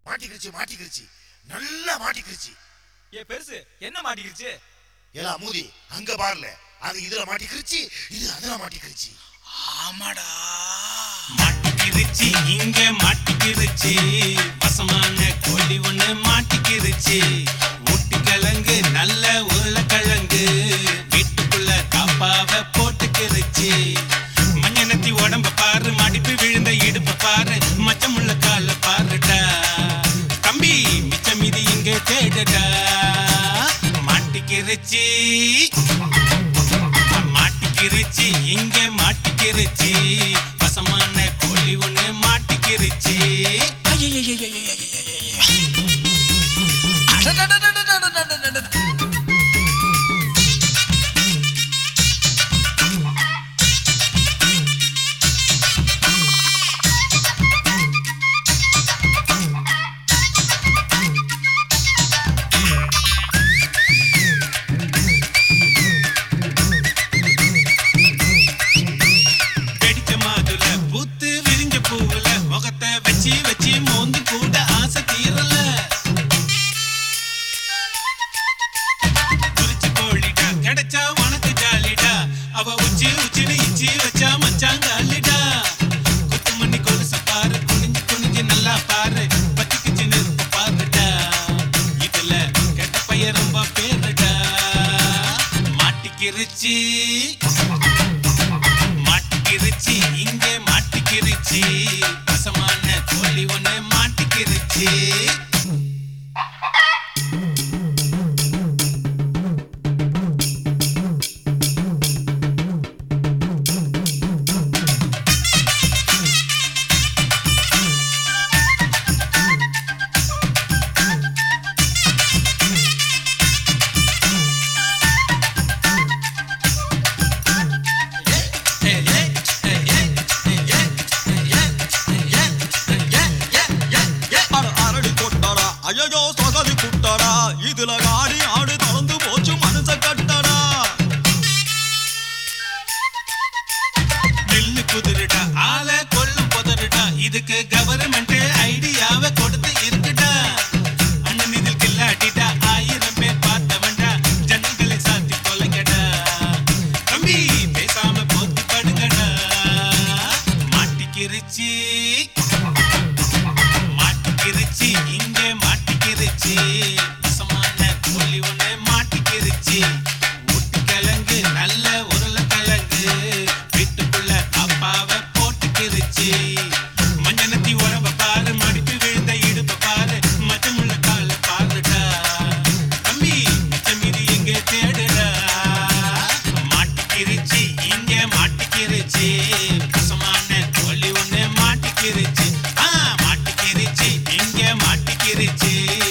மாட்டிக்கிருச்சு மாட்டிக்கிருச்சு நல்லா மாட்டிக்கிருச்சு ஏ பெருசு என்ன மாட்டிக்கிச்சு ஏலா மூதி அங்க பாருல அது இதுல மாட்டிக்கிருச்சு இது அதுல மாட்டிக்கிருச்சு ஆமாடா மாட்டிக்கிருச்சு இங்க மாட்டிக்கிருச்சு வசமான கோழி ஒண்ணு மாட்டிக்கிருச்சு முட்டி கிழங்கு நல்ல உருளைக்கிழங்கு வீட்டுக்குள்ள காப்பாவ போட்டுக்கிருச்சு மஞ்சனத்தி உடம்ப பாரு மடிப்பு விழுந்த இடுப்ப பாரு மச்சமுள்ள கால பாருடா தம்பி மிச்சம் மீதி இங்க தேடுடா மாட்டிக்கிருச்சு மாட்டிக்கிருச்சு இங்க மாட்டிக்கிருச்சு வசமான கோழி ஒண்ணு மாட்டிக்கிருச்சு வெடிச்ச மாதுல பூத்து விரிஞ்ச பூவுல முகத்தை வச்சு வச்சு மோந்து கூட ஆசை தீரல குறிச்சு கோழிடா கிடைச்சா உனக்கு ஜாலிடா அவ உச்சி உச்சின்னு இச்சி வச்சா மச்சாங்க அள்ளிடா குத்து மணி கொலுச பாரு குனிஞ்சு குனிஞ்சு நல்லா பாரு பத்திக்குச்சு நெருப்பு பாருடா இதுல கெட்ட பையன் ரொம்ப பேருடா மாட்டிக்கிருச்சு மாட்டிக்கிருச்சு இங்க மாட்டிக்கிருச்சு வசமான கோழி ஒண்ணு மாட்டிக்கிருச்சு அட அரடி கொட்டாரா ஐயோ சொகதி குட்டாரா இதுல காடி ஆடு தளர்ந்து போச்சு மனுஷ கட்டடா நெல்லு குதிருடா ஆள கொள்ளும் புதருடா இதுக்கு கவர்மெண்ட் ஐடியாவை கொடுத்து இருக்குடா அண்ணன் இதில் கில்லாட்டிடா ஆயிரம் பேர் பார்த்தவன்டா ஜன்னல்களை சாத்தி கொலைங்கடா தம்பி பேசாம போத்தி படுங்கடா மாட்டிக்கிருச்சு மாட்டிக்கிருச்சு இங்க மாட்டிக்கிருச்சு வசமான கோழி ஒண்ணு மாட்டிக்கிருச்சு ஊட்டி கிழங்கு நல்ல உருளைக்கிழங்கு வீட்டுக்குள்ள அப்பாவை போட்டுக்கிருச்சு மஞ்சனத்தி உடம்ப பாரு மடிப்பு விழுந்த இடுப்ப பாரு மச்சமுள்ள கால பாருடா தம்பி மிச்சம் மீதி எங்க தேடுடா மாட்டிக்கிருச்சு இங்க மாட்டிக்கிருச்சு வசமான கோழி ஒண்ணு மாட்டிக்கிருச்சு ஆ மாட்டிக்கிருச்சு இங்க மாட்டிக்கிருச்சு